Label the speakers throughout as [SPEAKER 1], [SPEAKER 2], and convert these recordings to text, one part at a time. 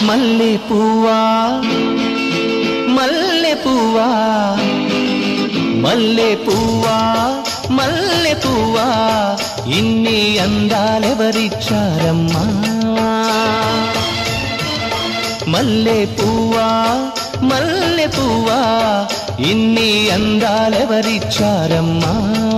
[SPEAKER 1] మల్లె పువ్వా మల్లె పువ్వా మల్లె పువ్వా మల్లె పువ్వా ఇన్ని అందాలెవరిచ్చారమ్మా మల్లె పువ్వా మల్లె పువ్వా ఇన్ని అందాలెవరిచ్చారమ్మా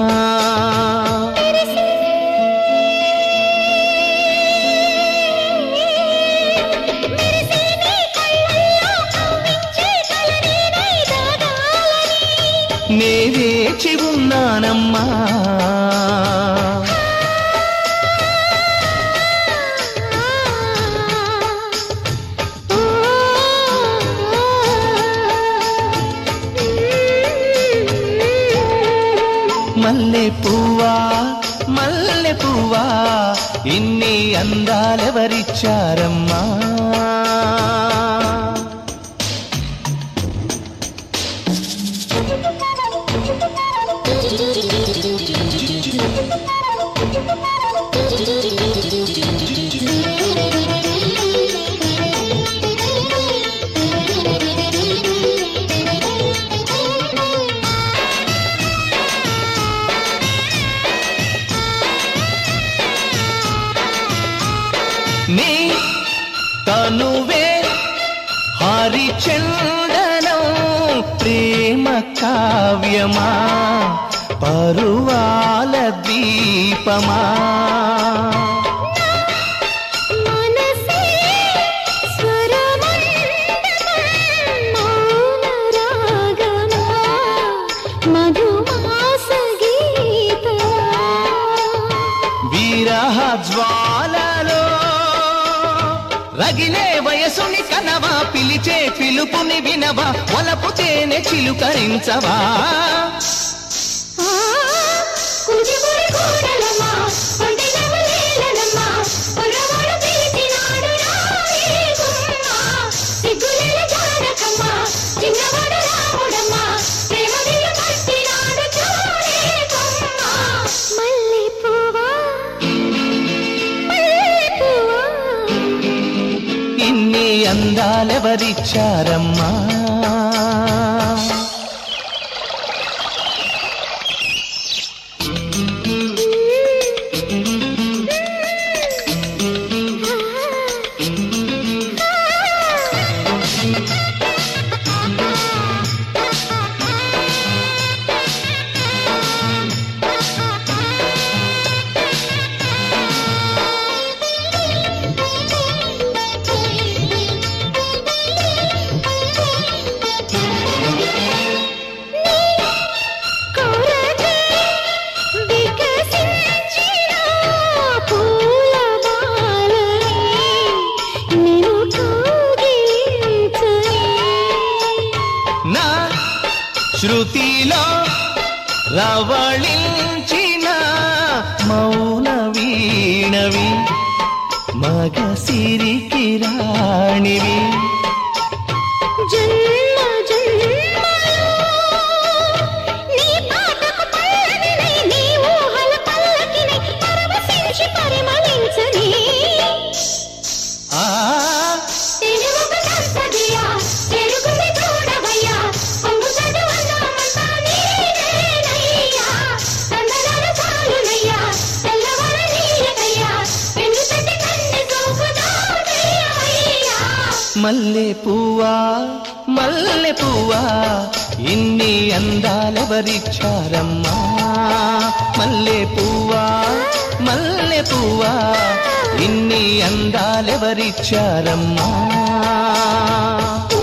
[SPEAKER 1] నే వేచి ఉన్నానమ్మా మల్లె పువ్వా మల్లె పువ్వా ఇన్ని అందాలెవరిచ్చారమ్మా నీ తనువే హరిచందనం ప్రేమ కావ్యమా పరువాల దీపమా
[SPEAKER 2] మనసే స్వరమండలం మధుమాస గీతమా
[SPEAKER 1] విరహ జ్వాలలో రగిలే వయసుని కనవా పిలిచే పిలుపుని వినవా వలపు తేనె చిలుకరించవా
[SPEAKER 2] కుదిముడి కూడలమ్మా కొంటి నవ్వులేలనమ్మా పొరవాడు పిలిచినాడు రావేగుమ్మా సిగ్గులేల జానకమ్మా చిన్నవాడు రాముడమ్మా ప్రేమ విల్లు పట్టినాడు చూడేకమ్మా మల్లె పువ్వా మల్లె పువ్వా
[SPEAKER 1] ఇన్ని అందాలెవరిచ్చారమ్మా
[SPEAKER 2] కొరకే వికసించిన పూల బాలనే నిన్ను కౌగిలించని
[SPEAKER 1] నా శృతిలో రవళించిన మౌన వీణవి మగ సిరికి రాణివి
[SPEAKER 2] జన్మ జన్మలో నీ పాటకు పల్లవినై నీ ఊహల పల్లకినై పరవశించి పరిమళించని
[SPEAKER 1] ఆ
[SPEAKER 2] తెలుగుక సంపదియా తెలుగుని చూడవయ్యా పొంగు చదువన్నామంతా నీవేనయ్యా తందనాల చాలునయ్యా తెల్లవార నీలకయ్యా పెన్ను తట్టి కన్నె సోకు దాటయ్యా
[SPEAKER 1] మల్లె పువ్వా మల్లె పువ్వా ఇన్ని అందాలెవరిచ్చారమ్మా మల్లె పువ్వా మల్లె పువ్వా ఇన్ని అందాలెవరిచ్చారమ్మా